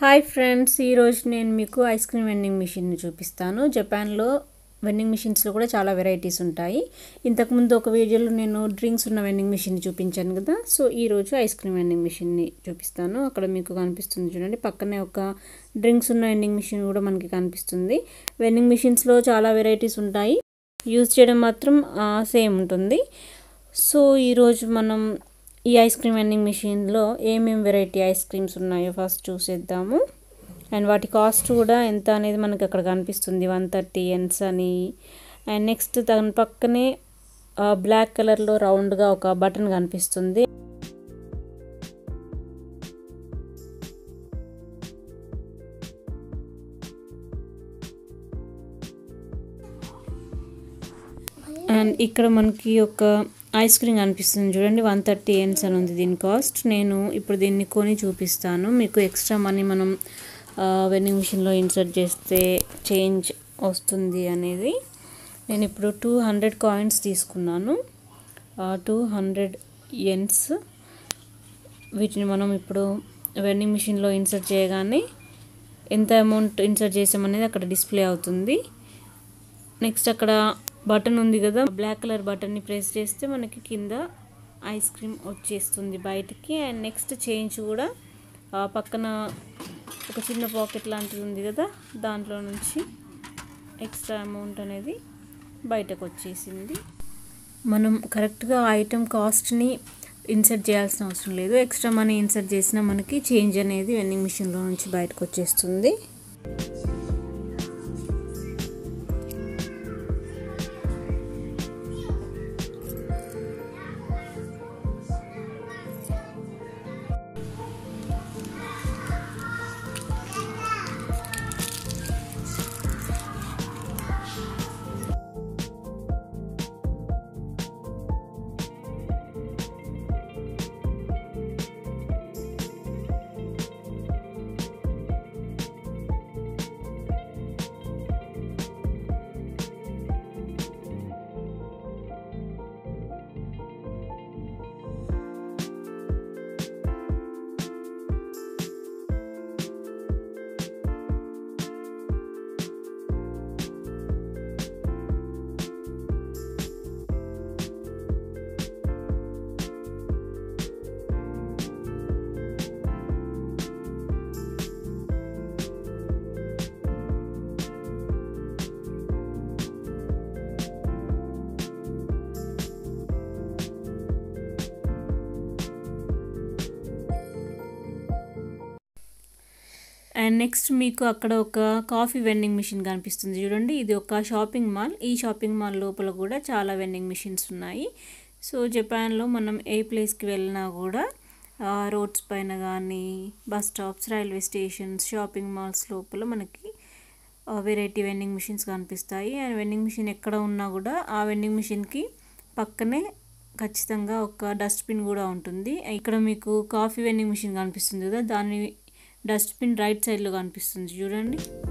hi friends ఈరోజు నేను మీకు ఐస్ క్రీమ్ వెండింగ్ మిషన్ని చూపిస్తాను జపాన్లో వెండింగ్ మిషన్స్లో కూడా చాలా వెరైటీస్ ఉంటాయి ఇంతకుముందు ఒక వీడియోలో నేను డ్రింక్స్ ఉన్న వెండింగ్ మిషన్ చూపించాను కదా సో ఈరోజు ఐస్ క్రీమ్ వెండింగ్ మిషన్ని చూపిస్తాను అక్కడ మీకు కనిపిస్తుంది చూడండి పక్కనే ఒక డ్రింక్స్ ఉన్న వెండింగ్ మిషన్ కూడా మనకి కనిపిస్తుంది వెండింగ్ మిషన్స్లో చాలా వెరైటీస్ ఉంటాయి యూజ్ చేయడం మాత్రం సేమ్ ఉంటుంది సో ఈరోజు మనం ఈ ఐస్ క్రీమ్ వెండింగ్ మిషన్లో ఏమేమి వెరైటీ ఐస్ క్రీమ్స్ ఉన్నాయో ఫస్ట్ చూసేద్దాము అండ్ వాటి కాస్ట్ కూడా ఎంత అనేది మనకి అక్కడ కనిపిస్తుంది వన్ థర్టీ ఎన్స్ అని అండ్ నెక్స్ట్ దాని పక్కనే బ్లాక్ కలర్లో రౌండ్గా ఒక బటన్ కనిపిస్తుంది అండ్ ఇక్కడ మనకి ఒక ఐస్ క్రీమ్ కనిపిస్తుంది చూడండి వన్ థర్టీ ఎన్స్ అని ఉంది దీని కాస్ట్ నేను ఇప్పుడు దీన్ని కొని చూపిస్తాను మీకు ఎక్స్ట్రా మనీ మనం వెండింగ్ మిషన్లో ఇన్సర్ట్ చేస్తే చేంజ్ వస్తుంది అనేది నేను ఇప్పుడు టూ హండ్రెడ్ కాయిన్స్ తీసుకున్నాను టూ హండ్రెడ్ ఎన్స్ వీటిని మనం ఇప్పుడు వెండింగ్ మిషన్లో ఇన్సర్ట్ చేయగానే ఎంత అమౌంట్ ఇన్సర్ట్ చేసామనేది అక్కడ డిస్ప్లే అవుతుంది నెక్స్ట్ అక్కడ బటన్ ఉంది కదా బ్లాక్ కలర్ బటన్ని ప్రెస్ చేస్తే మనకి కింద ఐస్ క్రీమ్ వచ్చేస్తుంది బయటికి అండ్ నెక్స్ట్ చేంజ్ కూడా పక్కన ఒక చిన్న పాకెట్ లాంటిది ఉంది కదా దాంట్లో నుంచి ఎక్స్ట్రా అమౌంట్ అనేది బయటకు వచ్చేసింది మనం కరెక్ట్గా ఐటెం కాస్ట్ని ఇన్సర్ట్ చేయాల్సిన అవసరం లేదు ఎక్స్ట్రా మనీ ఇన్సర్ట్ చేసినా మనకి చేంజ్ అనేది వెండింగ్ మిషన్లో నుంచి బయటకు వచ్చేస్తుంది అండ్ నెక్స్ట్ మీకు అక్కడ ఒక కాఫీ వెండింగ్ మిషన్ కనిపిస్తుంది చూడండి ఇది ఒక షాపింగ్ మాల్ ఈ షాపింగ్ మాల్ లోపల కూడా చాలా వెండింగ్ మిషన్స్ ఉన్నాయి సో జపాన్లో మనం ఏ ప్లేస్కి వెళ్ళినా కూడా రోడ్స్ పైన కానీ bus stops railway stations shopping malls లోపల మనకి వెరైటీ వెండింగ్ మిషన్స్ కనిపిస్తాయి అండ్ వెండింగ్ మిషన్ ఎక్కడ ఉన్నా కూడా ఆ వెండింగ్ మిషన్కి పక్కనే ఖచ్చితంగా ఒక డస్ట్బిన్ కూడా ఉంటుంది ఇక్కడ మీకు కాఫీ వెండింగ్ మిషన్ కనిపిస్తుంది కదా దాని డస్ట్బిన్ రైట్ సైడ్లో కనిపిస్తుంది చూడండి